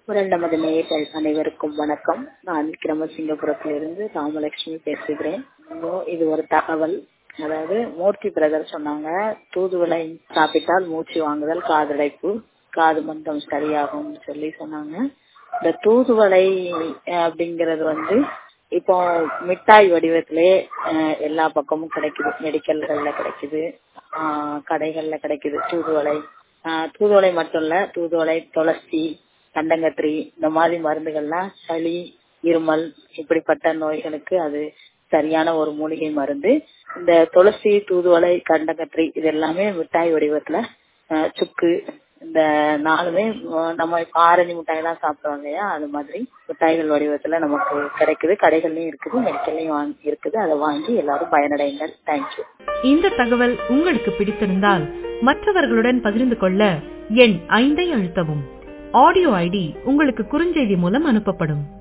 குரல் நமது நேயர்கள் அனைவருக்கும் வணக்கம் நான் கிரமசிங்கபுரத்திலிருந்து ராமலட்சுமி பேசுகிறேன் இதோ இது ஒரு தகவல் அதாவது மூர்த்தி பிரதர் சொன்னாங்க தூதுவளை சாப்பிட்டால் மூச்சு வாங்குதல் காதடைப்பு காது மந்தம் சரியாகும் சொல்லி சொன்னாங்க இந்த தூதுவளை அஹ், அப்படிங்கிறது வந்து இப்போ மிட்டாய் வடிவத்திலே அஹ், எல்லா பக்கமும் கிடைக்குது மெடிக்கல்கள்ல கிடைக்குது ஆஹ், கடைகள்ல கிடைக்குது தூதுவளை ஆஹ், தூதுவளை மட்டும் இல்ல தூதுவளை துளசி கண்டங்கத்திரி இந்த மாதிரி மருந்துகள்லாம் சளி இருமல் இப்படிப்பட்ட நோய்களுக்கு அது சரியான ஒரு மூலிகை மருந்து இந்த துளசி தூதுவளை கண்டங்கத்திரி இது எல்லாமே மிட்டாய் வடிவத்துல அஹ், சுக்கு இந்த நாலுமே அஹ், நம்ம இப்ப ஆரஞ்சு மிட்டாய் எல்லாம் சாப்பிடுவோம் இல்லையா அது மாதிரி மிட்டாய்கள் வடிவத்துல நமக்கு கிடைக்குது கடைகள்லயும் இருக்குது மெடிக்கல்லையும் வாங்கி இருக்குது அதை வாங்கி எல்லாரும் பயனடைங்கள் தேங்க்யூ இந்த தகவல் உங்களுக்கு பிடித்திருந்தால் மற்றவர்களுடன் பகிர்ந்து கொள்ள எண் ஐந்தை அழுத்தவும் ஆடியோ ஐடி உங்களுக்கு குறுஞ்செய்தி மூலம் அனுப்பப்படும்